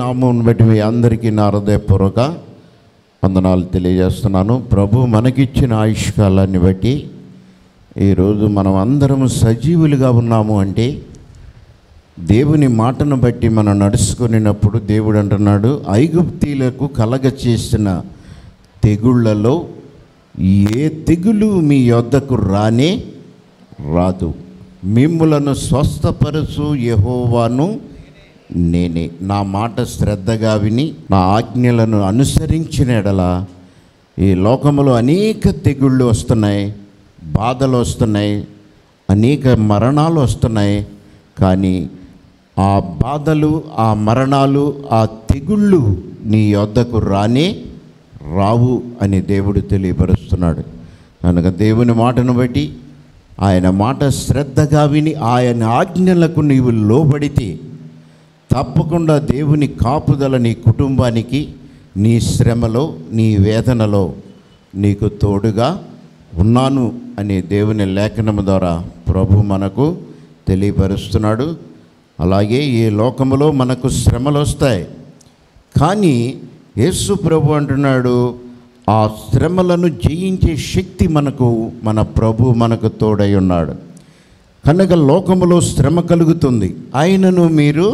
నామం బట్టి మీ అందరికీ నా హృదయపూర్వక వందనాలు తెలియజేస్తున్నాను ప్రభు మనకిచ్చిన ఆయుష్కాలాన్ని బట్టి ఈరోజు మనం అందరం సజీవులుగా ఉన్నాము అంటే దేవుని మాటను బట్టి మనం నడుచుకునేటప్పుడు దేవుడు అంటున్నాడు ఐగుప్తీలకు కలగ చేసిన తెగుళ్లలో ఏ తెగులు మీ యొద్దకు రానే రాదు మిమ్ములను స్వస్థపరచు యహోవాను నేనే నా మాట శ్రద్ధగా విని నా ఆజ్ఞలను అనుసరించిన ఎడల ఈ లోకములో అనేక తెగుళ్ళు వస్తున్నాయి బాధలు వస్తున్నాయి అనేక మరణాలు వస్తున్నాయి కానీ ఆ బాధలు ఆ మరణాలు ఆ తెగుళ్ళు నీ యొద్దకు రానే రావు అని దేవుడు తెలియపరుస్తున్నాడు కనుక దేవుని మాటను బట్టి ఆయన మాట శ్రద్ధగా విని ఆయన ఆజ్ఞలకు నీవు లోబడితే తప్పకుండా దేవుని కాపుదల నీ కుటుంబానికి నీ శ్రమలో నీ వేదనలో నీకు తోడుగా ఉన్నాను అనే దేవుని లేఖనము ద్వారా ప్రభు మనకు తెలియపరుస్తున్నాడు అలాగే ఈ లోకములో మనకు శ్రమలు వస్తాయి కానీ యేసు ప్రభు అంటున్నాడు ఆ శ్రమలను జయించే శక్తి మనకు మన ప్రభు మనకు తోడై ఉన్నాడు కనుక లోకములో శ్రమ కలుగుతుంది ఆయనను మీరు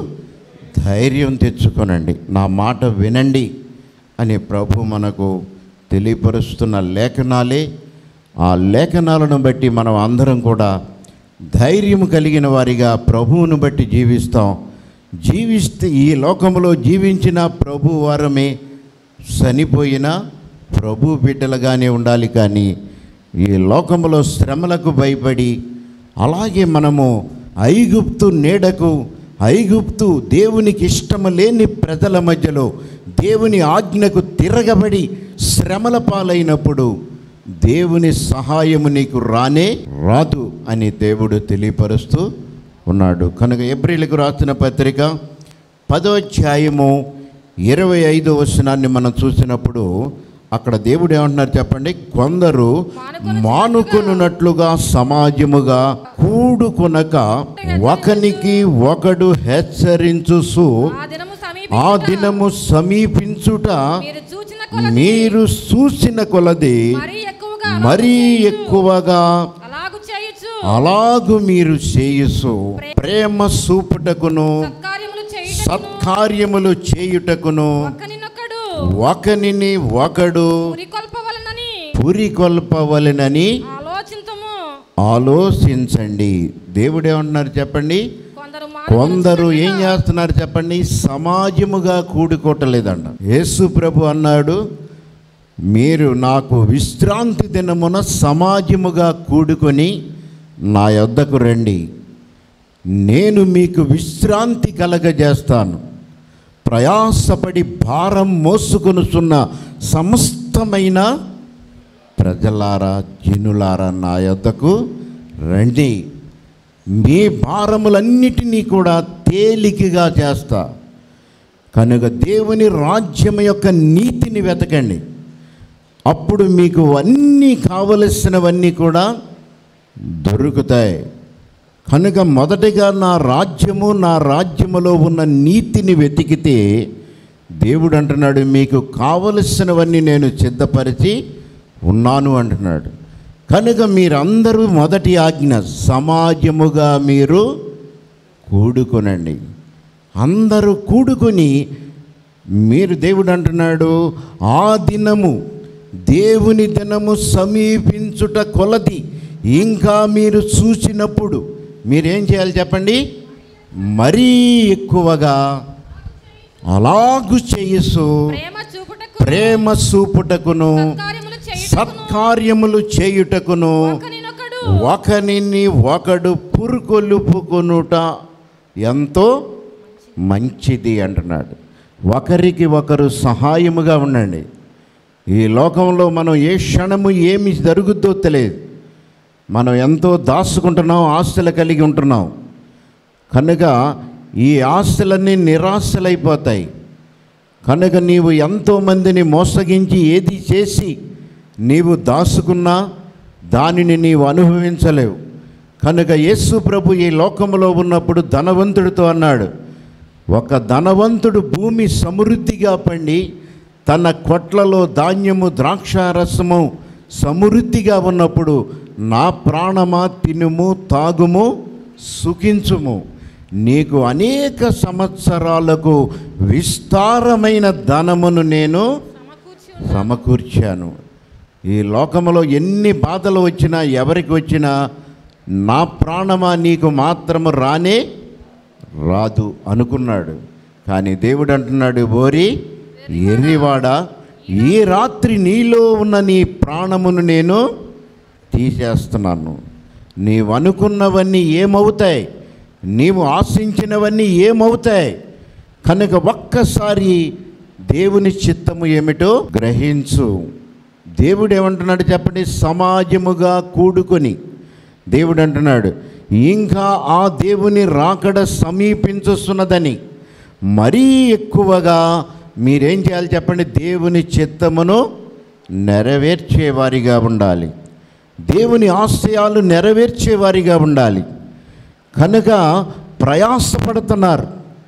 ధైర్యం తెచ్చుకొనండి నా మాట వినండి అని ప్రభు మనకు తెలియపరుస్తున్న లేఖనాలే ఆ లేఖనాలను బట్టి మనం అందరం కూడా ధైర్యం కలిగిన వారిగా ప్రభువును బట్టి జీవిస్తాం జీవిస్తే ఈ లోకంలో జీవించిన ప్రభు వారమే చనిపోయిన ప్రభు బిడ్డలుగానే ఉండాలి కానీ ఈ లోకంలో శ్రమలకు భయపడి అలాగే మనము ఐగుప్తు నీడకు ఐగుప్తు దేవునికి ఇష్టము లేని ప్రజల మధ్యలో దేవుని ఆజ్ఞకు తిరగబడి శ్రమల పాలైనప్పుడు దేవుని సహాయము నీకు రానే రాదు అని దేవుడు తెలియపరుస్తూ ఉన్నాడు కనుక ఏప్రిల్కు రాసిన పత్రిక పదో అధ్యాయము ఇరవై ఐదో వచనాన్ని మనం చూసినప్పుడు అక్కడ దేవుడు ఏమంటున్నారు చెప్పండి కొందరు మానుకొనున్నట్లుగా సమాజముగా కూడుకొనక ఒకనికి ఒకడు హెచ్చరించుసు ఆ దినము ఆ సమీపించుట దినము సమీపించుట మీరు చూచిన కొలది మీరు చూసిన కొలది మరీ ఎక్కువగా మరీ ఎక్కువగా అలాగు చేయుచు అలాగు మీరు చేయుసు ప్రేమ చూపుటకును సత్కార్యములు చేయుటకును సత్కార్యములు చేయుటకును ఒక్కనినొక్కడు ఒకనిని ఒకడు పురికొల్పవలనని పురికొల్పవలెనని ఆలోచింతము ఆలోచించండి దేవుడు ఏమంటున్నారు చెప్పండి కొందరు కొందరు ఏం చేస్తున్నారు చెప్పండి సమాజముగా కూడుకోవటలేదంట యేసు ప్రభు అన్నాడు మీరు నాకు విశ్రాంతి దినమున సమాజముగా కూడుకొని నా యొద్దకు రండి నేను మీకు విశ్రాంతి కలగజేస్తాను ప్రయాసపడి భారం మోసుకొనుచున్న సమస్తమైన ప్రజలారా జనులారా నా యొద్దకు రండి మీ భారములన్నిటినీ కూడా తేలికగా చేస్తా కనుక దేవుని రాజ్యం యొక్క నీతిని వెతకండి అప్పుడు మీకు అన్నీ కావలసినవన్నీ కూడా దొరుకుతాయి కనుక మొదటిగా నా రాజ్యము నా రాజ్యములో ఉన్న నీతిని వెతికితే దేవుడు అంటున్నాడు మీకు కావలసినవన్నీ నేను సిద్ధపరిచి ఉన్నాను అంటున్నాడు కనుక మీరందరూ మొదటి ఆజ్ఞ సమాజముగా మీరు కూడుకొనండి అందరూ కూడుకొని మీరు దేవుడు అంటున్నాడు ఆ దినము దేవుని దినము సమీపించుట కొలది ఇంకా మీరు చూసినప్పుడు మీరేం చేయాలి చెప్పండి మరీ ఎక్కువగా అలాగు చేయుసు ప్రేమ చూపుటకు ప్రేమ చూపుటకును సత్కార్యములు చేయుటకును సత్కార్యములు చేయుటకును ఒకనినొక్కడు ఒకనిని ఒకడు పురుకొలుపుకొనుట ఎంతో మంచిది అంటున్నాడు ఒకరికి ఒకరు సహాయముగా ఉండండి ఈ లోకంలో మనం ఏ క్షణము ఏమి జరుగుద్దో తెలియదు మనం ఎంతో దాచుకుంటున్నాం ఆస్తులు కలిగి ఉంటున్నాం కనుక ఈ ఆస్తులన్నీ నిరాశలైపోతాయి కనుక నీవు ఎంతోమందిని మోసగించి ఏది చేసి నీవు దాచుకున్నా దానిని నీవు అనుభవించలేవు కనుక యేసు ప్రభు ఈ లోకంలో ఉన్నప్పుడు ధనవంతుడితో అన్నాడు ఒక ధనవంతుడు భూమి సమృద్ధిగా పండి తన కొట్లలో ధాన్యము ద్రాక్షారసము సమృద్ధిగా ఉన్నప్పుడు నా ప్రాణమా తినుము తాగుము సుఖించుము నీకు అనేక సంవత్సరాలకు విస్తారమైన ధనమును నేను సమకూర్చి సమకూర్చాను ఈ లోకములో ఎన్ని బాధలు వచ్చినా ఎవరికి వచ్చినా నా ప్రాణమా నీకు మాత్రము రానే రాదు అనుకున్నాడు కానీ దేవుడు అంటున్నాడు ఓరి ఎర్రివాడా ఈ రాత్రి నీలో ఉన్న నీ ప్రాణమును నేను తీసేస్తున్నాను నీవు అనుకున్నవన్నీ ఏమవుతాయి నీవు ఆశించినవన్నీ ఏమవుతాయి కనుక ఒక్కసారి దేవుని చిత్తము ఏమిటో గ్రహించు దేవుడు ఏమంటున్నాడు చెప్పండి సమాజముగా కూడుకొని దేవుడు అంటున్నాడు ఇంకా ఆ దేవుని రాకడ సమీపించుస్తున్నదని మరీ ఎక్కువగా మీరేం చేయాలి చెప్పండి దేవుని చిత్తమును నెరవేర్చేవారిగా ఉండాలి దేవుని ఆశయాలు నెరవేర్చేవారిగా ఉండాలి కనుక ప్రయాసపడుతున్నారు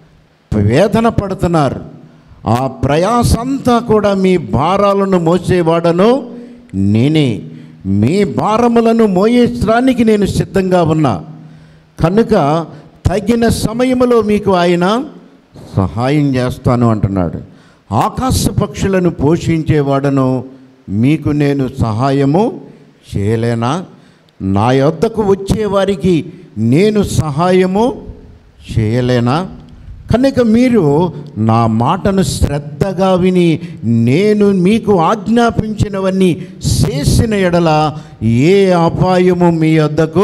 వేదన పడుతున్నారు ఆ ప్రయాసంతా కూడా మీ భారాలను మోసేవాడను నేనే మీ భారములను మోయించడానికి నేను సిద్ధంగా ఉన్నా కనుక తగిన సమయంలో మీకు ఆయన సహాయం చేస్తాను అంటున్నాడు ఆకాశ పక్షులను పోషించేవాడను మీకు నేను సహాయము చేయలేనా నా యొద్దకు వచ్చేవారికి నేను సహాయము చేయలేనా కనుక మీరు నా మాటను శ్రద్ధగా విని నేను మీకు ఆజ్ఞాపించినవన్నీ చేసిన ఎడల ఏ అపాయము మీ వద్దకు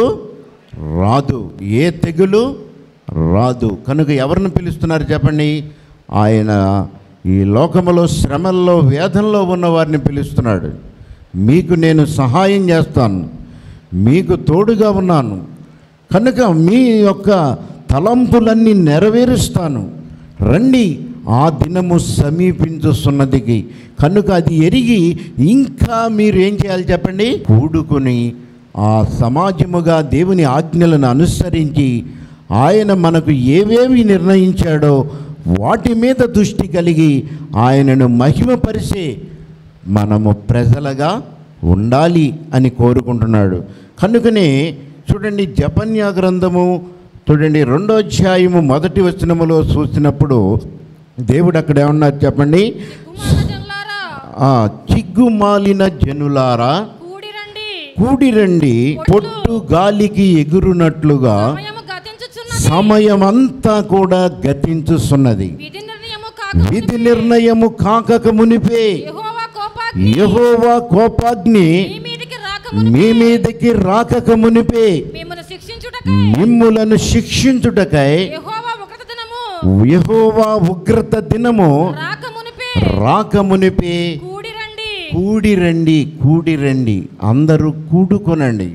రాదు ఏ తెగులు రాదు కనుక ఎవరిని పిలుస్తున్నారు చెప్పండి ఆయన ఈ లోకములో శ్రమల్లో వేదనలో ఉన్న వారిని పిలుస్తున్నాడు మీకు నేను సహాయం చేస్తాను మీకు తోడుగా ఉన్నాను కనుక మీ యొక్క తలంపులన్నీ నెరవేరుస్తాను రండి ఆ దినము సమీపించుస్తున్నదికి కనుక అది ఎరిగి ఇంకా మీరు ఏం చేయాలి చెప్పండి కూడుకొని ఆ సమాజముగా దేవుని ఆజ్ఞలను అనుసరించి ఆయన మనకు ఏవేవి నిర్ణయించాడో వాటి మీద దృష్టి కలిగి ఆయనను మహిమపరిచే మనము ప్రజలుగా ఉండాలి అని కోరుకుంటున్నాడు కనుకనే చూడండి జపన్యా గ్రంథము చూడండి రెండో అధ్యాయము మొదటి వచనములో చూసినప్పుడు దేవుడు అక్కడ ఏమన్నారు చెప్పండి కుమార జనులారా ఆ చిగ్గుమాలిన జనులారా కూడి రండి కూడిరండి పొట్టు గాలికి ఎగురునట్లుగా సమయము గతించుచున్నది సమయమంతా కూడా గతించుస్తున్నది విధి నిర్ణయము కాక విధి నిర్ణయము కాకక మునిపే యెహోవా కోపాగ్ని యెహోవా కోపాగ్ని మీ మీదికి రాక మీ మీదకి రాకక మునిపే మిమ్మల్ని శిక్షించుటకై మిమ్ములను శిక్షించుటకై యెహోవా ఉగ్రత దినము యెహోవా ఉగ్రత దినము రాక మునిపే రాక మునిపే కూడి రండి కూడి రండి కూడి రండి అందరూ కూడుకొనండి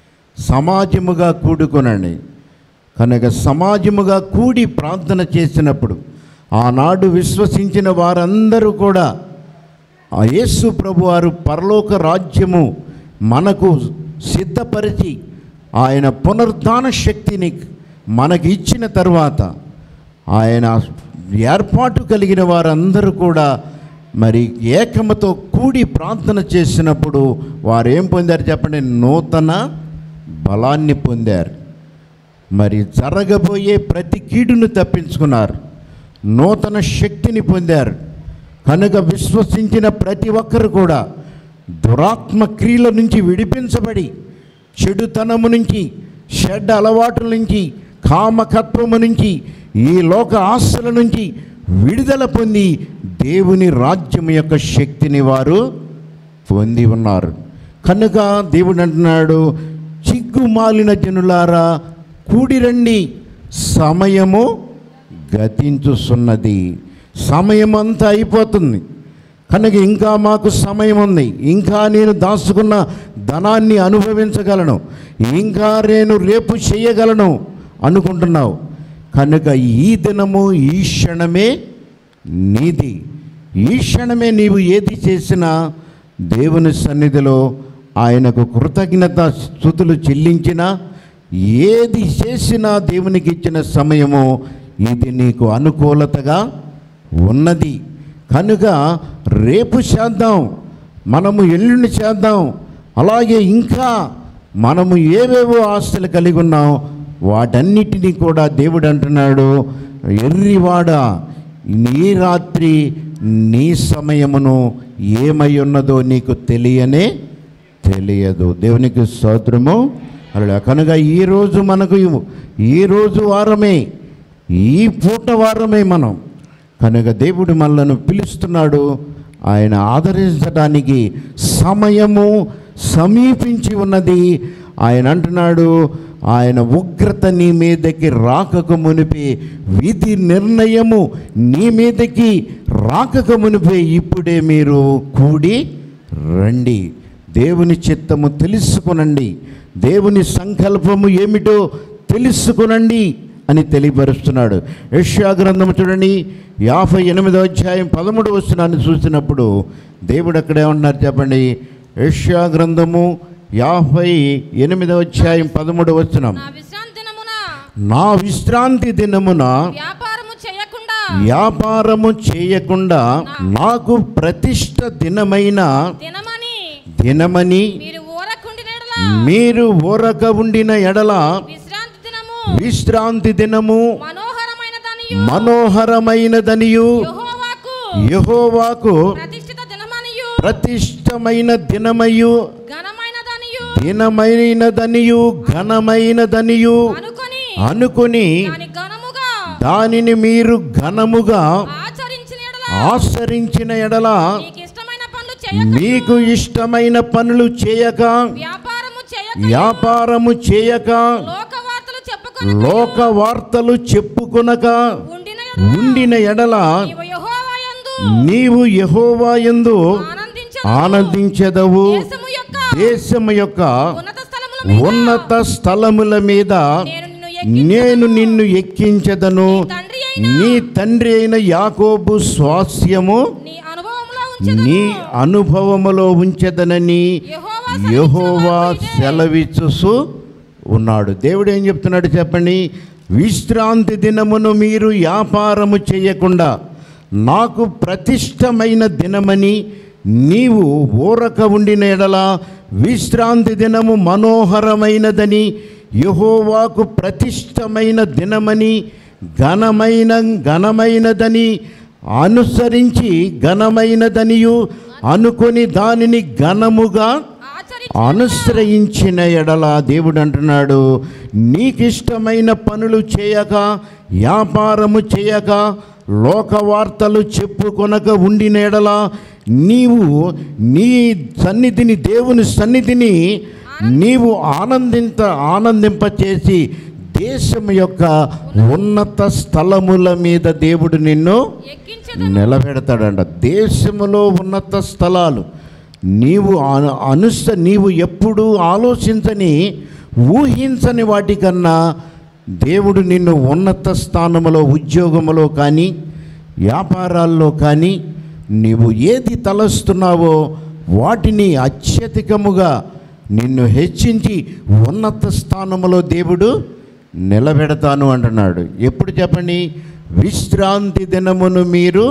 సమాజముగా కూడుకొనండి కనుక సమాజముగా కూడి ప్రార్థన చేసినప్పుడు ఆనాడు విశ్వసించిన వారందరూ కూడా ఆ యేసు ప్రభు వారు పరలోక రాజ్యము మనకు సిద్ధపరిచి ఆయన పునరుద్ధాన శక్తిని మనకి ఇచ్చిన తర్వాత ఆయన ఏర్పాటు కలిగిన వారందరూ కూడా మరి ఏకమతో కూడి ప్రార్థన చేసినప్పుడు వారు ఏం పొందారు చెప్పండి నూతన బలాన్ని పొందారు మరి జరగబోయే ప్రతి కీడును తప్పించుకున్నారు నూతన శక్తిని పొందారు కనుక విశ్వసించిన ప్రతి ఒక్కరు కూడా దురాత్మ క్రియల నుంచి విడిపించబడి చెడుతనము నుంచి చెడ్డ అలవాటుల నుంచి కామకత్వము నుంచి ఈ లోక ఆశల నుంచి విడుదల పొంది దేవుని రాజ్యం యొక్క శక్తిని వారు పొంది ఉన్నారు కనుక దేవుడు అంటున్నాడు చిగ్గుమాలిన జనులారా కూడిరండి సమయము గతించుస్తున్నది సమయం అంతా అయిపోతుంది కనుక ఇంకా మాకు సమయం ఉంది ఇంకా నేను దాచుకున్న ధనాన్ని అనుభవించగలను ఇంకా నేను రేపు చేయగలను అనుకుంటున్నావు కనుక ఈ దినము ఈ క్షణమే నీది ఈ క్షణమే నీవు ఏది చేసినా దేవుని సన్నిధిలో ఆయనకు కృతజ్ఞత స్థుతులు చెల్లించినా ఏది చేసినా దేవునికి ఇచ్చిన సమయము ఇది నీకు అనుకూలతగా ఉన్నది కనుక రేపు చేద్దాం మనము ఎల్లుండి చేద్దాం అలాగే ఇంకా మనము ఏవేవో ఆస్తులు కలిగి ఉన్నాం వాటన్నిటినీ కూడా దేవుడు అంటున్నాడు ఎర్రివాడ నీ రాత్రి నీ సమయమును ఏమై ఉన్నదో నీకు తెలియనే తెలియదు దేవునికి స్తోత్రము అలా కనుక ఈరోజు మనకు ఈరోజు వారమే ఈ పూట వారమే మనం కనుక దేవుడు మనలను పిలుస్తున్నాడు ఆయన ఆదరించడానికి సమయము సమీపించి ఉన్నది ఆయన అంటున్నాడు ఆయన ఉగ్రత నీ మీదకి రాకక మునిపే విధి నిర్ణయము నీ మీదకి రాకక మునిపే ఇప్పుడే మీరు కూడి రండి దేవుని చిత్తము తెలుసుకునండి దేవుని సంకల్పము ఏమిటో తెలుసుకునండి అని తెలియపరుస్తున్నాడు యెషయా గ్రంథం చూడండి యాభై ఎనిమిదో అధ్యాయం పదమూడు వచనాన్ని చూసినప్పుడు దేవుడు అక్కడే ఉన్నారు చెప్పండి యెషయా గ్రంథము యాభై ఎనిమిదో అధ్యాయం పదమూడు వచనం నా విశ్రాంతి దినమున నా విశ్రాంతి దినమున వ్యాపారము చేయకుండా వ్యాపారము చేయకుండా నాకు ప్రతిష్ట దినమైన దినమని దినమని మీరు ఊరకుండిన యెడల మీరు ఊరక ఉండిన ఎడల విశ్రాంతి దినము విశ్రాంతి దినము మనోహరమైన దానియు మనోహరమైనదనియు యెహోవాకు యహోవాకు ప్రతిష్ఠిత దినమనియు ప్రతిష్టమైన దినమయు ఘనమైన దానియు దినమైనదనియు ఘనమైనదనియు అనుకొని అనుకుని దాని ఘనముగా దానిని మీరు ఘనముగా ఆచరించిన యెడల ఆచరించిన ఎడల నీకు ఇష్టమైన పనులు చేయక మీకు ఇష్టమైన పనులు చేయక వ్యాపారము చేయక వ్యాపారము చేయక లోక వార్తలు చెప్పుకొని లోక వార్తలు చెప్పుకొనక ఉండిన ఉండిన ఎడల నీవు యెహోవాయందు నీవు యహోవాయందు ఆనందించ ఆనందించదవు దేశము యొక్క దేశము యొక్క ఉన్నత స్థలముల మీద ఉన్నత స్థలముల మీద నేను నిన్ను ఎక్కి నేను నిన్ను ఎక్కించదను తండ్రి అయిన నీ తండ్రి అయిన యాకోబు స్వాస్యము నీ అనుభవంలో ఉంచెదను నీ అనుభవములో ఉంచదనని యెహోవా యహోవా సెలవిచ్చుసు ఉన్నాడు దేవుడు ఏం చెప్తున్నాడు చెప్పండి విశ్రాంతి దినమును మీరు వ్యాపారము చేయకుండా నాకు ప్రతిష్టమైన దినమని నీవు ఊరక ఉండిన ఎడల విశ్రాంతి దినము మనోహరమైనదని యహోవాకు ప్రతిష్టమైన దినమని ఘనమైన ఘనమైనదని అనుసరించి ఘనమైనదనియు అనుకొని దానిని ఘనముగా ఆచరి అనుశ్రయించిన ఎడల దేవుడు అంటున్నాడు నీకిష్టమైన పనులు చేయక వ్యాపారము చేయక లోక వార్తలు చెప్పుకొనక ఉండిన ఎడల నీవు నీ సన్నిధిని దేవుని సన్నిధిని నీవు ఆనందింత ఆనందింపచేసి దేశం యొక్క ఉన్నత స్థలముల మీద దేవుడు నిన్ను ఎక్కించదను నిలబెడతాడంట దేశములో ఉన్నత స్థలాలు నీవు అను- అనుస నీవు ఎప్పుడు ఆలోచించని ఊహించని వాటికన్నా దేవుడు నిన్ను ఉన్నత స్థానములో ఉద్యోగములో కానీ వ్యాపారాల్లో కానీ నీవు ఏది తలస్తున్నావో వాటిని అత్యధికముగా నిన్ను హెచ్చించి ఉన్నత స్థానములో దేవుడు నిలబెడతాను అంటున్నాడు ఎప్పుడు చెప్పండి విశ్రాంతి దినమును మీరు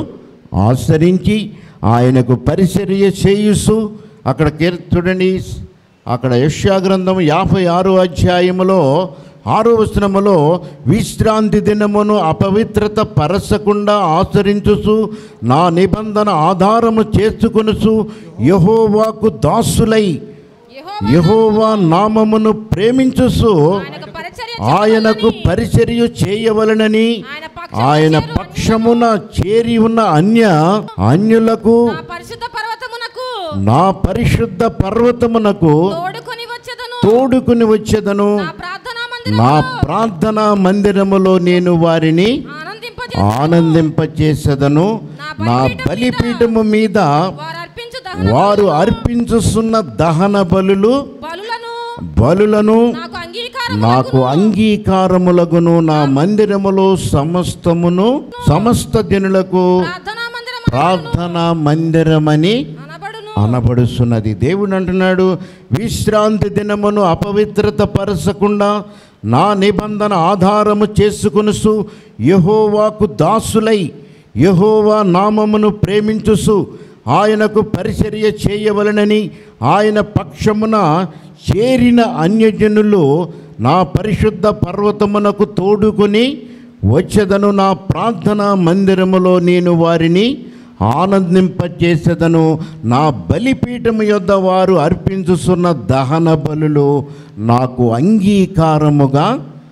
ఆచరించి ఆయనకు పరిచర్య చేయుసు అక్కడ కీర్ చూడండి అక్కడ యష్యా గ్రంథం యాభై ఆరో అధ్యాయములో ఆరో వచనములో విశ్రాంతి దినమును అపవిత్రత పరచకుండా ఆచరించుసు నా నిబంధన ఆధారము చేసుకొనుసు యహోవాకు దాసులై యెహోవా యహోవా నామమును ప్రేమించుసు ఆయనకు పరిచర్య ఆయనకు చేయవలెనని, పరిచర్య చేయవలనని ఆయన పక్షమున ఆయన చేరు పక్షమున చేరి ఉన్న అన్య అన్యులకు నా పరిశుద్ధ పర్వతమునకు నా పరిశుద్ధ పర్వతమునకు తోడుకొని వచ్చేదను తోడుకుని వచ్చేదను నా ప్రార్థనా నా మందిరములో ప్రార్థనా మందిరములో నేను వారిని ఆనందింపజే ఆనందింపచేసెదను నా బలిపీఠము మీద వారు అర్పించు దహన వారు అర్పించుస్తున్న దహన బలులు బలులను బలులను నాకు అంగీకారం నాకు అంగీకారములగును నా మందిరములో సమస్తమును సమస్త జనులకు ప్రార్థనా మందిరం ప్రార్థనా మందిరమని అనబడును అనబడుస్తున్నది దేవుడు అంటున్నాడు విశ్రాంతి దినమును అపవిత్రత పరచకుండా నా నిబంధన ఆధారము చేసుకొనుసు యహోవాకు దాసులై యహోవా నామమును ప్రేమించుసు ఆయనకు పరిచర్య చేయవలనని ఆయన పక్షమున చేరిన అన్యజనులు నా పరిశుద్ధ పర్వతమునకు తోడుకొని వచ్చెదను నా ప్రార్థనా మందిరములో నేను వారిని ఆనందింపచేసేదను నా బలిపీఠము యొద్ద వారు అర్పించుతున్న దహన బలులు నాకు అంగీకారముగా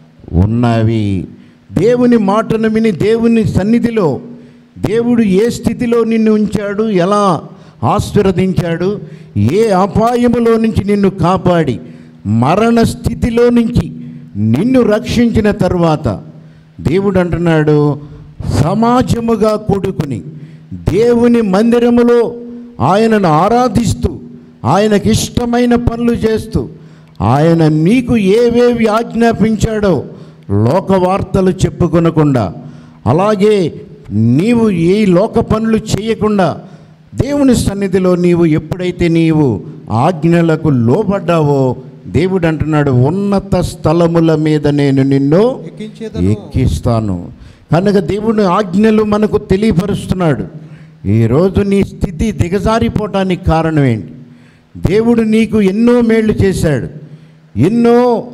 ఉన్నవి దేవుని మాటను విని దేవుని సన్నిధిలో దేవుడు ఏ స్థితిలో నిన్ను ఉంచాడు ఎలా ఆశీర్వదించాడు ఏ అపాయములో నుంచి నిన్ను కాపాడి మరణ స్థితిలో నుంచి నిన్ను రక్షించిన తర్వాత దేవుడు అంటున్నాడు సమాజముగా కూడుకుని దేవుని మందిరములో ఆయనను ఆరాధిస్తూ ఆయనకి ఇష్టమైన పనులు చేస్తూ ఆయన నీకు ఏవేవి ఆజ్ఞాపించాడో లోక వార్తలు చెప్పుకొనకుండా అలాగే నీవు ఏ లోక పనులు చేయకుండా దేవుని సన్నిధిలో నీవు ఎప్పుడైతే నీవు ఆజ్ఞలకు లోబడ్డావో దేవుడు అంటున్నాడు ఉన్నత స్థలముల మీద నేను నిన్ను ఎక్కించేదను ఎక్కిస్తాను కనుక దేవుని ఆజ్ఞలు మనకు తెలియపరుస్తున్నాడు ఈరోజు నీ స్థితి దిగజారిపోవటానికి కారణం ఏంటి దేవుడు నీకు ఎన్నో మేళ్ళు చేశాడు ఎన్నో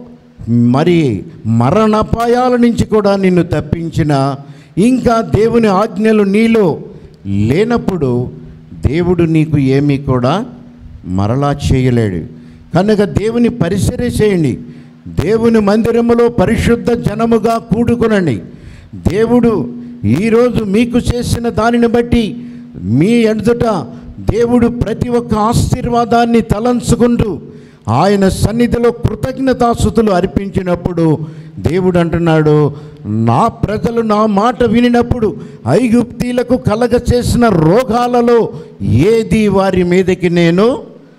మరి మరణాపాయాల నుంచి కూడా నిన్ను తప్పించిన ఇంకా దేవుని ఆజ్ఞలు నీలో లేనప్పుడు దేవుడు నీకు ఏమీ కూడా మరలా చేయలేడు కనుక దేవుని పరిసరే చేయండి దేవుని మందిరములో పరిశుద్ధ జనముగా కూడుకునండి దేవుడు ఈరోజు మీకు చేసిన దానిని బట్టి మీ ఎదుట దేవుడు ప్రతి ఒక్క ఆశీర్వాదాన్ని తలంచుకుంటూ ఆయన సన్నిధిలో కృతజ్ఞతాస్థుతులు అర్పించినప్పుడు దేవుడు అంటున్నాడు నా ప్రజలు నా మాట వినినప్పుడు ఐగుప్తీలకు కలగ చేసిన రోగాలలో ఏది వారి మీదకి నేను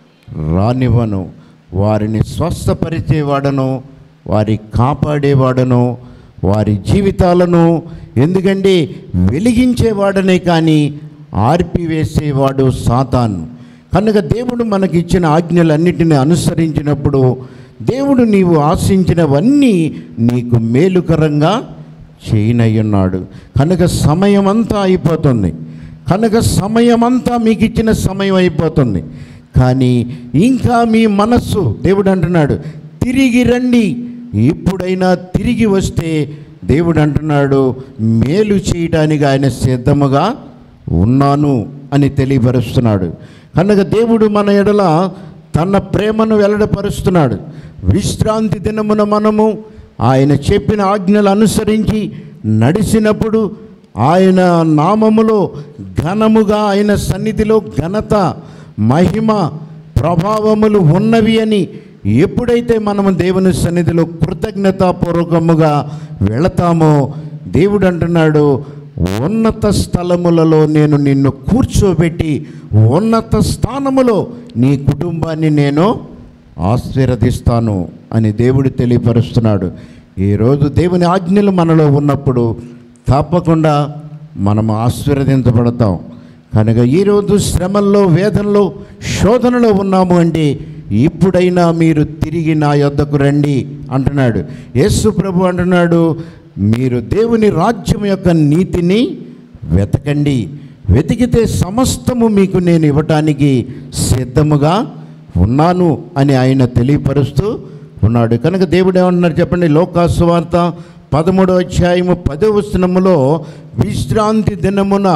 రానివ్వను వారిని స్వస్థపరిచేవాడను వారి కాపాడేవాడను వారి జీవితాలను ఎందుకంటే వెలిగించేవాడనే కానీ ఆర్పివేసేవాడు సాతాను కనుక దేవుడు మనకి ఇచ్చిన ఆజ్ఞలన్నిటిని అనుసరించినప్పుడు దేవుడు నీవు ఆశించినవన్నీ నీకు మేలుకరంగా చేయనయ్యున్నాడు కనుక సమయం అంతా అయిపోతుంది కనుక సమయం అంతా మీకు ఇచ్చిన సమయం అయిపోతుంది కానీ ఇంకా మీ మనస్సు దేవుడు అంటున్నాడు తిరిగి రండి ఇప్పుడైనా తిరిగి వస్తే దేవుడు అంటున్నాడు మేలు చేయడానికి ఆయన సిద్ధముగా ఉన్నాను అని తెలియపరుస్తున్నాడు కనుక దేవుడు మన ఎడల తన ప్రేమను వెల్లడపరుస్తున్నాడు విశ్రాంతి దినమున మనము ఆయన చెప్పిన ఆజ్ఞలు అనుసరించి నడిచినప్పుడు ఆయన నామములో ఘనముగా ఆయన సన్నిధిలో ఘనత మహిమ ప్రభావములు ఉన్నవి అని ఎప్పుడైతే మనము దేవుని సన్నిధిలో కృతజ్ఞతాపూర్వకముగా వెళతామో దేవుడు అంటున్నాడు ఉన్నత స్థలములలో నేను నిన్ను కూర్చోబెట్టి ఉన్నత స్థానములో నీ కుటుంబాన్ని నేను ఆశీర్వదిస్తాను అని దేవుడు తెలియపరుస్తున్నాడు ఈరోజు దేవుని ఆజ్ఞలు మనలో ఉన్నప్పుడు తప్పకుండా మనం ఆశీర్వదించబడతాం కనుక ఈరోజు శ్రమల్లో వేదనలో శోధనలో ఉన్నాము అంటే ఇప్పుడైనా మీరు తిరిగి నా యొద్దకు రండి అంటున్నాడు యేసు ప్రభు అంటున్నాడు మీరు దేవుని రాజ్యం యొక్క నీతిని వెతకండి వెతికితే సమస్తము మీకు నేను ఇవ్వటానికి సిద్ధముగా ఉన్నాను అని ఆయన తెలియపరుస్తూ ఉన్నాడు కనుక దేవుడు ఏమంటున్నారు చెప్పండి లోకాసువార్త పదమూడో అధ్యాయము పదో వచనములో విశ్రాంతి దినమున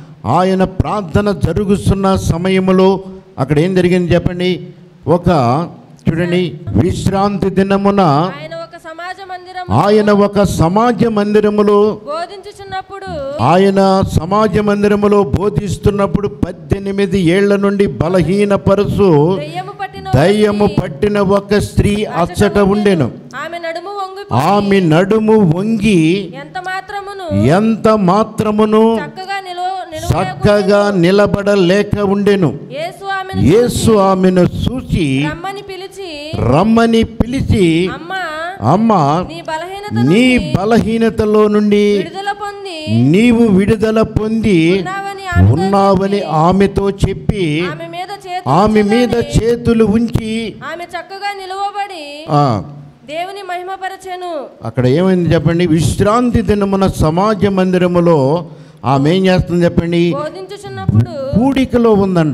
ఆయన ప్రార్థన జరుగుతున్న సమయములో అక్కడ ఏం జరిగింది చెప్పండి ఒక చూడండి విశ్రాంతి దినమున ఆయన ఒక సమాజ మందిరం ఆయన ఒక సమాజ మందిరములో బోధించుచున్నప్పుడు ఆయన సమాజ మందిరములో బోధిస్తున్నప్పుడు పద్దెనిమిది ఏళ్ల నుండి బలహీన పరుసు దెయ్యము పట్టిన దయ్యము ఒకటి పట్టిన ఒక స్త్రీ అచ్చట ఉండెను ఆమె నడుము వంగి ఆమె నడుము వంగి ఎంత మాత్రమును ఎంత మాత్రమును చక్కగా నిలువ చక్కగా నిలబడలేక ఉండెను యేసు ఆమెను యేసు ఆమెను చూసి రమ్మని పిలిచి రమ్మని పిలిచి అమ్మా అమ్మ నీ బలహీనత నీ నుండి బలహీనతలో నుండి విడుదల పొంది నీవు విడుదల పొంది ఉన్నావని ఆమెతో ఉన్నావని చెప్పి, ఆమెతో చెప్పి ఆమె మీద చేతులు ఆమె మీద ఉంచగానే చేతులు ఉంచి ఆమె చక్కగా నిలువబడి ఆ, దేవుని మహిమపరచెను అక్కడ ఏమైంది చెప్పండి విశ్రాంతి దినమున సమాజ మందిరములో ఆమె ఏం చేస్తుంది చెప్పండి బోధించుచున్నప్పుడు కూడికలో ఉందంట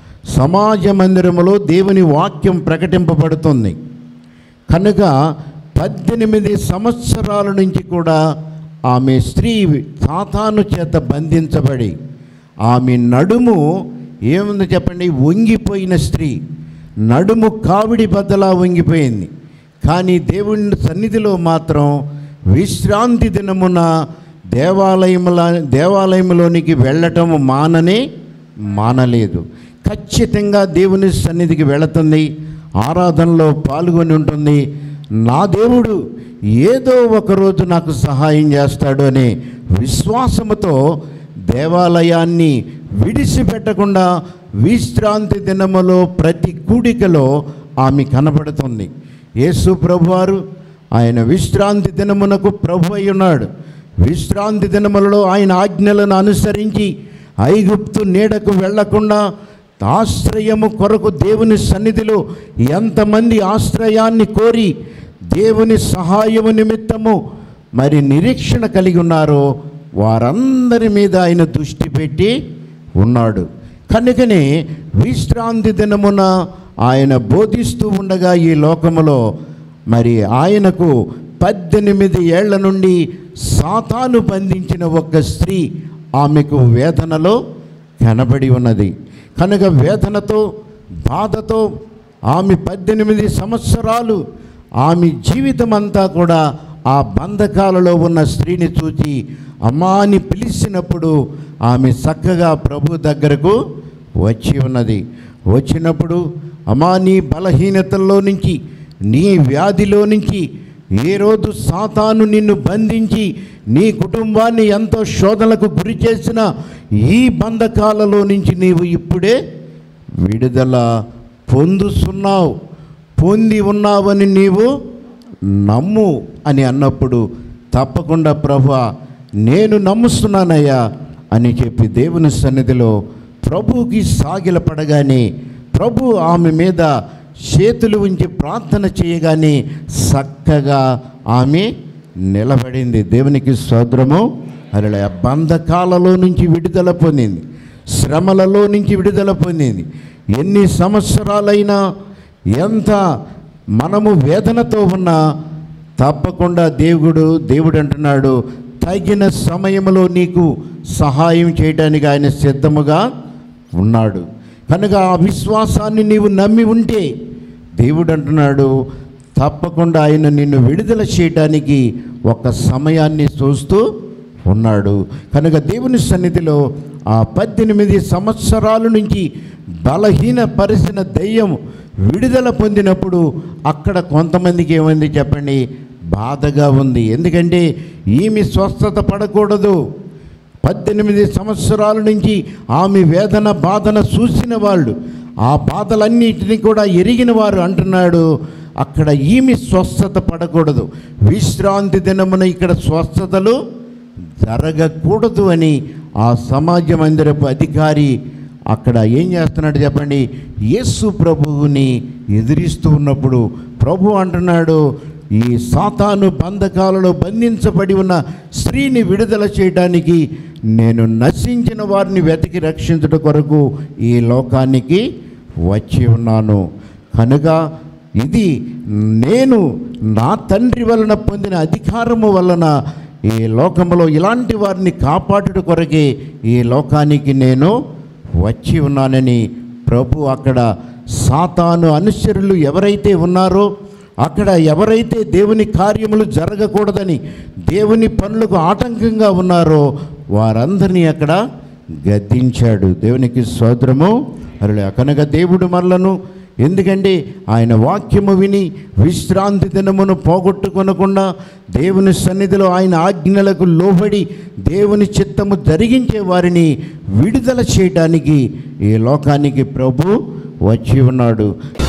సమాజ మందిరములో దేవుని వాక్యం ప్రకటింపబడుతుంది కనుక పద్దెనిమిది సంవత్సరాల నుంచి కూడా ఆమె స్త్రీ సాతాను చేత బంధించబడి ఆమె నడుము ఏముంది చెప్పండి వంగిపోయిన స్త్రీ నడుము కావిడి బద్దలా వంగిపోయింది కానీ దేవుని సన్నిధిలో మాత్రం విశ్రాంతి దినమున దేవాలయముల దేవాలయంలోనికి వెళ్ళటం మాననే మానలేదు ఖచ్చితంగా దేవుని సన్నిధికి వెళుతుంది ఆరాధనలో పాల్గొని ఉంటుంది నా దేవుడు ఏదో ఒకరోజు నాకు సహాయం చేస్తాడు అనే విశ్వాసముతో దేవాలయాన్ని విడిచిపెట్టకుండా విశ్రాంతి దినములో ప్రతి కూడికలో ఆమె కనబడుతుంది యేసు ప్రభువారు ఆయన విశ్రాంతి దినమునకు ప్రభు అయి ఉన్నాడు విశ్రాంతి దినములలో ఆయన ఆజ్ఞలను అనుసరించి ఐగుప్తు నీడకు వెళ్లకుండా ఆశ్రయము కొరకు దేవుని సన్నిధిలో ఎంతమంది ఆశ్రయాన్ని కోరి దేవుని సహాయము నిమిత్తము మరి నిరీక్షణ కలిగి ఉన్నారో వారందరి మీద ఆయన దృష్టి పెట్టి ఉన్నాడు కనుకనే విశ్రాంతి దినమున ఆయన బోధిస్తూ ఉండగా ఈ లోకములో మరి ఆయనకు పద్దెనిమిది ఏళ్ల నుండి సాతాను బంధించిన ఒక స్త్రీ ఆమెకు వేదనలో కనబడి ఉన్నది కనుక వేదనతో బాధతో ఆమె పద్దెనిమిది సంవత్సరాలు ఆమె జీవితం అంతా కూడా ఆ బంధకాలలో ఉన్న స్త్రీని చూచి అమ్మా అని పిలిచినప్పుడు ఆమె చక్కగా ప్రభు దగ్గరకు వచ్చి ఉన్నది వచ్చినప్పుడు అమ్మా నీ బలహీనతల్లో నుంచి నీ వ్యాధిలో నుంచి ఏ రోజు సాతాను నిన్ను బంధించి నీ కుటుంబాన్ని ఎంతో శోధనలకు గురి చేసిన ఈ బంధకాలలో నుంచి నీవు ఇప్పుడే విడుదల పొందుతున్నావు పొంది ఉన్నావని నీవు నమ్ము అని అన్నప్పుడు తప్పకుండా ప్రభు నేను నమ్ముస్తున్నానయ్యా అని చెప్పి దేవుని సన్నిధిలో ప్రభువుకి సాగిలపడగానే ప్రభు ఆమె మీద చేతులు ఉంచి ప్రార్థన చేయగానే చక్కగా ఆమె నిలబడింది దేవునికి సోదరము అలా బంధకాలలో నుంచి విడుదల పొందింది శ్రమలలో నుంచి విడుదల పొందింది ఎన్ని సంవత్సరాలైనా ఎంత మనము వేదనతో ఉన్నా తప్పకుండా దేవుడు దేవుడు అంటున్నాడు తగిన సమయంలో నీకు సహాయం చేయడానికి ఆయన సిద్ధముగా ఉన్నాడు కనుక ఆ విశ్వాసాన్ని నీవు నమ్మి ఉంటే దేవుడు అంటున్నాడు తప్పకుండా ఆయన నిన్ను విడుదల చేయటానికి ఒక సమయాన్ని చూస్తూ ఉన్నాడు కనుక దేవుని సన్నిధిలో ఆ పద్దెనిమిది సంవత్సరాల నుంచి బలహీన పరిచిన దయ్యం విడుదల పొందినప్పుడు అక్కడ కొంతమందికి ఏమైంది చెప్పండి బాధగా ఉంది ఎందుకంటే ఈమె స్వస్థత పడకూడదు పద్దెనిమిది సంవత్సరాల నుంచి ఆమె వేదన బాధన చూసిన వాళ్ళు ఆ బాధలన్నిటినీ కూడా ఎరిగిన వారు అంటున్నాడు అక్కడ ఈమె స్వస్థత పడకూడదు విశ్రాంతి దినమున ఇక్కడ స్వస్థతలు జరగకూడదు అని ఆ సమాజ మందిరపు అధికారి అక్కడ ఏం చేస్తున్నాడు చెప్పండి యేసు ప్రభువుని ఎదిరిస్తూ ఉన్నప్పుడు ప్రభు అంటున్నాడు ఈ సాతాను బంధకాలలో బంధించబడి ఉన్న స్త్రీని విడుదల చేయడానికి నేను నశించిన వారిని వెతికి రక్షించుట కొరకు ఈ లోకానికి వచ్చి ఉన్నాను కనుక ఇది నేను నా తండ్రి వలన పొందిన అధికారము వలన ఈ లోకములో ఇలాంటి వారిని కాపాడుట కొరకే ఈ లోకానికి నేను వచ్చి ఉన్నానని ప్రభు అక్కడ సాతాను అనుచరులు ఎవరైతే ఉన్నారో అక్కడ ఎవరైతే దేవుని కార్యములు జరగకూడదని దేవుని పనులకు ఆటంకంగా ఉన్నారో వారందరినీ అక్కడ గద్దించాడు దేవునికి స్తోత్రము అరలే కనుక దేవుడు మరలను ఎందుకంటే ఆయన వాక్యము విని విశ్రాంతి దినమును పోగొట్టుకొనకుండా దేవుని సన్నిధిలో ఆయన ఆజ్ఞలకు లోబడి దేవుని చిత్తము జరిగించే వారిని విడుదల చేయటానికి ఈ లోకానికి ప్రభు వచ్చి ఉన్నాడు